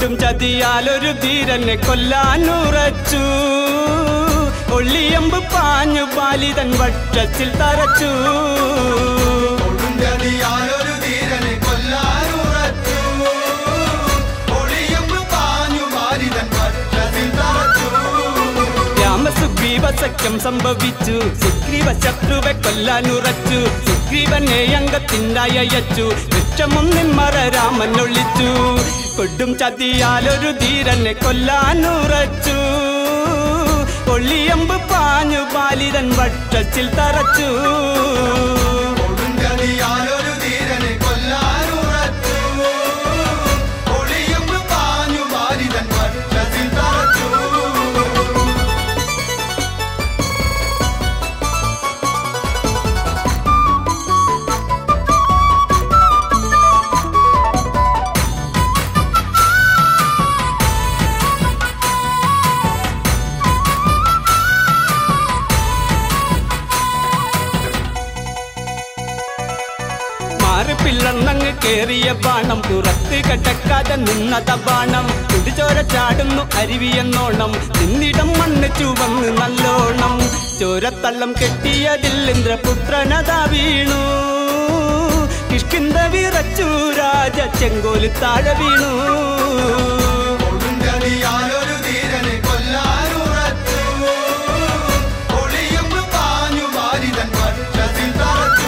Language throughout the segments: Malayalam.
കൊടും ചതിയാലൊരു ധീരനെ കൊല്ലാനുറച്ചു ഒള്ളിയമ്പ് പാഞ്ഞു പാലിതൻ വട്ടത്തിൽ തറച്ചു കൊടുങ്കാറ്റിയാലൊരു ധീരനെ കൊല്ലാനുറച്ചു. ഒളിയമ്പ് പാഞ്ഞു മാരിതൻ വട്ടത്തിൽ തറച്ചു. രാമസുഗ്രീവ സഖ്യം സംഭവിച്ചു സുഗ്രീവ ശത്രുവെ കൊല്ലാനുറച്ചു സുഗ്രീവനെ അംഗത്തിൻ്റയച്ചു വൃക്ഷമൊന്നിൻ മറ രാമൻ ഒളിച്ചു കൊടും ചതിയാലൊരു ധീരനെ കൊല്ലാനുറച്ചു ഒള്ളിയമ്പ് പാഞ്ഞു പാലിതൻ വട്ടത്തിൽ തറച്ചു കൊടുങ്കാറ്റിയാലൊരു ധീരനെ കൊല്ലാനുറച്ചു. ഒളിയമ്പ് പാഞ്ഞു മാരിതൻ വട്ടത്തിൽ തറച്ചു. മാറി പിള്ളന്നങ്ങ് കേറിയ ബാണം പുറത്ത് കടക്കാതെ നിന്നത ബാണം കുടിച്ചോര ചാടുന്നു അരുവിയെന്നോണം നിന്നിടം മണ്ണ് ചുവന്ന് നല്ലോണം ചോരത്തള്ളം കെട്ടിയതിൽ ഇന്ദ്രപുത്രനതാ വീണു കിഷ്കിന്ത വിറച്ചു രാജ ചെങ്കോല് താഴെ വീണു കൊടുങ്കാറ്റിയാലൊരു ധീരനെ കൊല്ലാനുറച്ചു. ഒളിയമ്പ് പാഞ്ഞു മാരിതൻ വട്ടത്തിൽ തറച്ചു.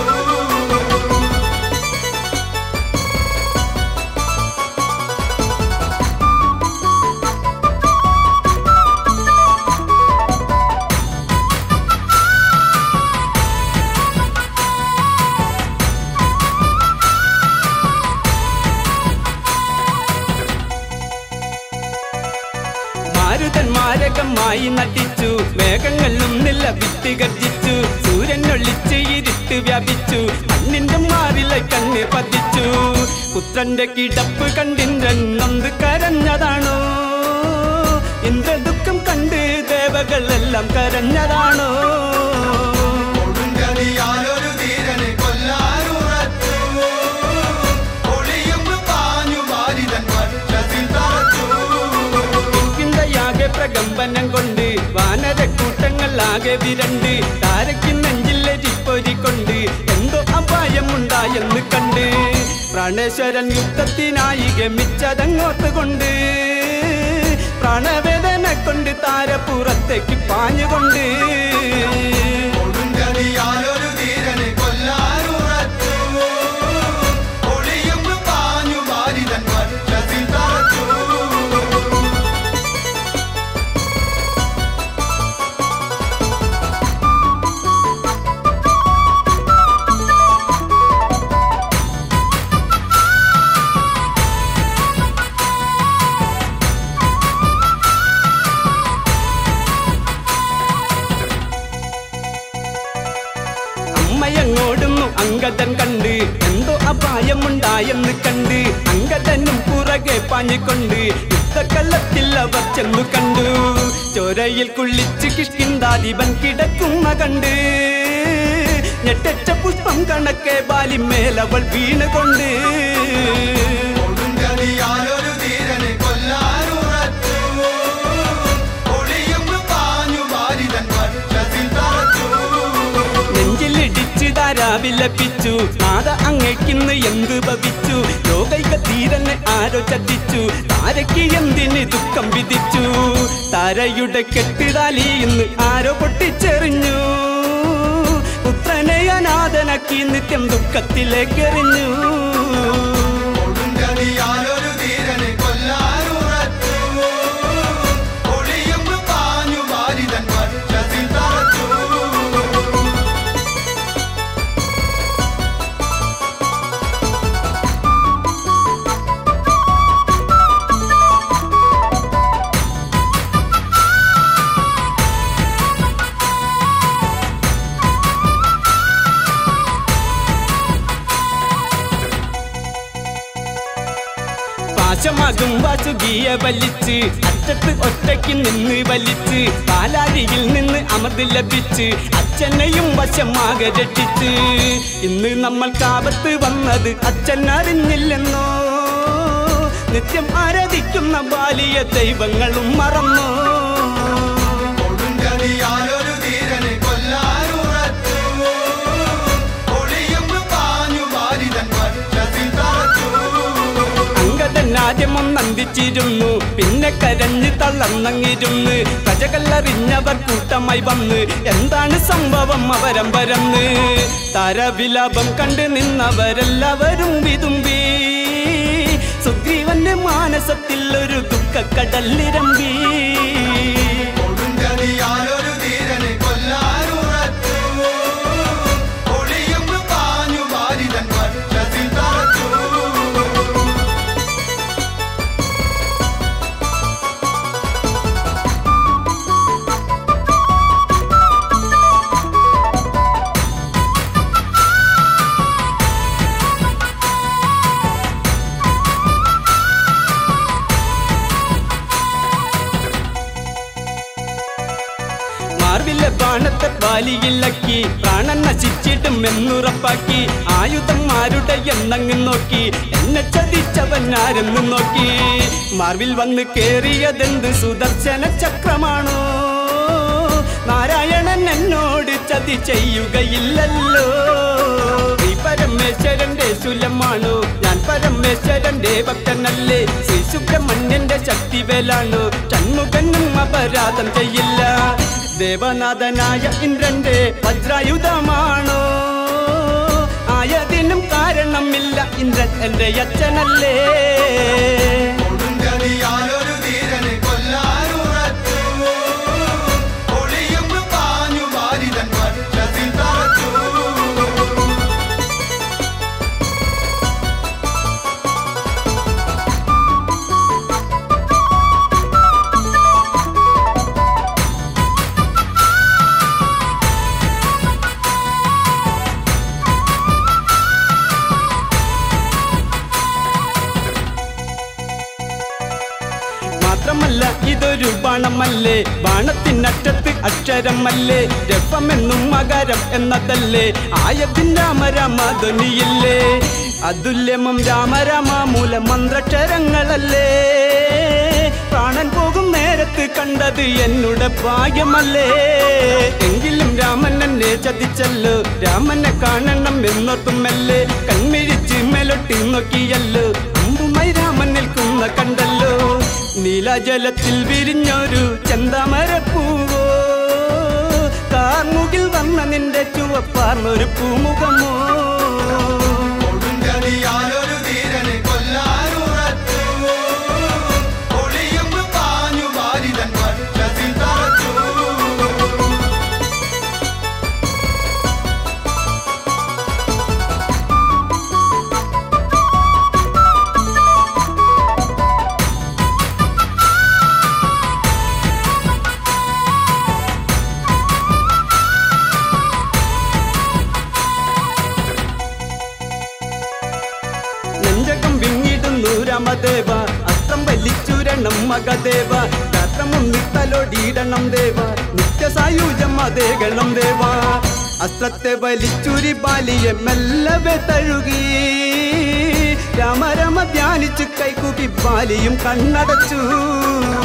മാരുതൻ മാരകമായി നട്ടിച്ചു മേഘങ്ങളിലും നില വിത്ത് ഗർജിച്ചു സൂര്യൻ ഒളിച്ച് ഇരുട്ട് വ്യാപിച്ചു മണ്ണിന്റെ മാറിലെ കണ്ണ് പതിച്ചു പുത്രന്റെ കിടപ്പ് കണ്ടിന്ദ്രൻ നൊന്ത് കരഞ്ഞതാണോ ഇന്ദ്ര ദുഃഖം കണ്ട് ദേവകളെല്ലാം കരഞ്ഞതാണോ കൊടുങ്കാറ്റിയാലൊരു ധീരനെ കൊല്ലാനുറച്ചു. ഒളിയമ്പ് പാഞ്ഞു മാരിതൻ വട്ടത്തിൽ തറച്ചു. ചിന്തയാകെ പ്രകമ്പനം കൊണ്ട് വാനരക്കൂട്ടങ്ങൾ ആകെ വിരണ്ട് താരയ്ക്ക് നെഞ്ചിലെ ചിപ്പൊരി കൊണ്ട് എന്തോ അപായമുണ്ടായെന്ന് കണ്ട് പ്രാണേശ്വരൻ യുദ്ധത്തിനായി ഗമിച്ചതങ്ങോട്ട് കൊണ്ട് പ്രാണവേദന കൊണ്ട് താര പുറത്തേക്ക് പാഞ്ഞുകൊണ്ട് കൊടുങ്കാറ്റിയാലൊരു ധീരനെ കൊല്ലാനുറച്ചു. ഒളിയമ്പ് പാഞ്ഞു മാരിതൻ വട്ടത്തിൽ തറച്ചു. അമ്മയങ്ങോടുന്നു അങ്കദൻ കണ്ട് എന്തോ അപായമുണ്ടായെന്ന് കണ്ട് അങ്കദനും പുറകെ പാഞ്ഞുകൊണ്ട് യുദ്ധക്കള്ളത്തിൽ അവർ ചെന്നു കണ്ടു ചോരയിൽ കുള്ളിച്ച് കിഷ്കിന്താധിപൻ കിടക്കുന്ന കണ്ട് ഞെട്ടച്ച പുഷ്പം കണക്കെ ബാലിമേലവൾ വീണുകൊണ്ട് കൊടുങ്കാറ്റിയാലൊരു ധീരനെ കൊല്ലാനുറച്ചു. ഒളിയമ്പ് പാഞ്ഞു മാരിതൻ വട്ടത്തിൽ തറച്ചു. നെഞ്ചിലിടിച്ച് താരാവിലപ്പിച്ചു നാദ അങ്ങയ്ക്കിന്ന് എന്ത് ഭവിച്ചു ലോകൈക തീരനെ ആരോ ചതിച്ചു താരയ്ക്ക് എന്തിന് ദുഃഖം വിധിച്ചു താരയുടെ കെട്ടിടാലി ഇന്ന് ആരോ പൊട്ടിച്ചെറിഞ്ഞു പുത്രനെ അനാഥനാക്കി നിത്യം ദുഃഖത്തിലേക്കെറിഞ്ഞു കൊടുങ്കാറ്റിയാലൊരു ധീരനെ കൊല്ലാനുറച്ചു. ഒളിയമ്പ് പാഞ്ഞു മാരിതൻ വട്ടത്തിൽ തറച്ചു. പാശമാകും വാസുകിയെ വലിച്ച് അറ്റത്ത് ഒറ്റയ്ക്ക് നിന്ന് വലിച്ച് പാലാരിയിൽ നിന്ന് അമൃത് ലഭിച്ച് അച്ഛനെയും വശമാകെ രക്ഷിച്ച് ഇന്ന് നമ്മൾ കാപത്ത് വന്നത് അച്ഛൻ അറിഞ്ഞില്ലെന്നോ നിത്യം ആരാധിക്കുന്ന ബാലിയ ദൈവങ്ങളും മറന്നു കൊടുങ്കലിയാലൊരു ധീരനെ കൊല്ലാനുറച്ചു ഒളിയും പാഞ്ഞു ബാലിതൻ വക്ഷത്തിൽ തറച്ചു അങ്കദൻ ആദ്യം ഒന്നന്തിച്ചിരുന്നു പിന്നെ കരഞ്ഞ് തള്ളന്നങ്ങിരുന്ന് പ്രജകളറിഞ്ഞവർ കൂട്ടമായി വന്ന് എന്താണ് സംഭവം അവരമ്പരന്ന് താരവിലാപം കണ്ട് നിന്നവരെല്ലാവരും വിതുമ്പി സുഗ്രീവന്റെ മാനസത്തിൽ ഒരു ദുഃഖക്കടലിരമ്പി കൊടുങ്കലിയാലൊരു ധീരനെ കൊല്ലാനുറച്ചു ഒളിയും പാഞ്ഞു ബാലിതൻ വക്ഷത്തിൽ തറച്ചു മാർവിലെ ബാണത്തെ ബാലിയിലക്കി പ്രാണൻ നശിച്ചിടും എന്നുറപ്പാക്കി ആയുധം ആരുടെ എന്നങ്ങ് നോക്കി എന്നെ ചതിച്ചവൻ ആരെന്ന് നോക്കി മാർവിൽ വന്ന് കേറിയതെന്ത് സുദർശന ചക്രമാണോ നാരായണൻ എന്നോട് ചതി ചെയ്യുകയില്ലല്ലോ നീ പരമേശ്വരന്റെ ശൂലമാണോ ഞാൻ പരമേശ്വരന്റെ ഭക്തനല്ലേ ശ്രീ സുബ്രഹ്മണ്യന്റെ ശക്തിവേലാണോ ഷൺമുഖനും അപരാധം ചെയ്യില്ല ദേവനാഥനായ ഇന്ദ്രന്റെ വജ്രായുധമാണോ ആയതിനും കാരണമില്ല ഇന്ദ്രൻ എന്റെ അച്ഛനല്ലേ കൊടുങ്കലിയാലൊരു ധീരനെ കൊല്ലാനുറച്ചു ഒളിയും പാഞ്ഞു ബാലിതൻ വക്ഷത്തിൽ തറച്ചു മാത്രമല്ല ഇതൊരു ബാണമല്ലേ ബാണത്തിനറ്റത്ത് അക്ഷരമല്ലേ രഫമെന്നും മകരം എന്നതല്ലേ ആയതിൻ രാമരാമധ്വനിയില്ലേ അതുല്യമം രാമരാമ മൂല മന്ത്രക്ഷരങ്ങളല്ലേ പ്രാണൻ പോകും നേരത്ത് കണ്ടത് എന്നുടെ ഭാഗ്യമല്ലേ എങ്കിലും രാമൻ എന്നെ ചതിച്ചല്ലോ രാമനെ കാണണം എന്നോർത്തുമല്ലേ കൺമിഴിച്ച് മേലൊട്ടി നോക്കിയല്ലോ അമ്പുമായി രാമൻ നിൽക്കുന്ന കണ്ടല്ലോ നീലജലത്തിൽ വിരിഞ്ഞൊരു ചെന്താമരപ്പൂവോ കാർമുകിൽ വന്ന നിന്റെ ചുവപ്പാർന്നൊരു പൂമുഖമോ കൊടുങ്കലിയാലൊരു ധീരനെ കൊല്ലാനുറച്ചു ഒളിയും പാഞ്ഞു ബാലിതൻ വക്ഷത്തിൽ തറച്ചു നെഞ്ചകം വിങ്ങിടുന്നു രാമദേവ അസ്ത്രം വലിച്ചുരണം മകദേവ ഗാത്രമൊന്നിത്തലോടിയിടണം ദേവ നിത്യസായുജം അതേകണം ദേവ അസ്ത്രത്തെ വലിച്ചുരി ബാലിയെ മെല്ലവെ തഴുകി രാമരമ ധ്യാനിച്ചു കൈകൂപ്പി ബാലിയും കണ്ണടച്ചു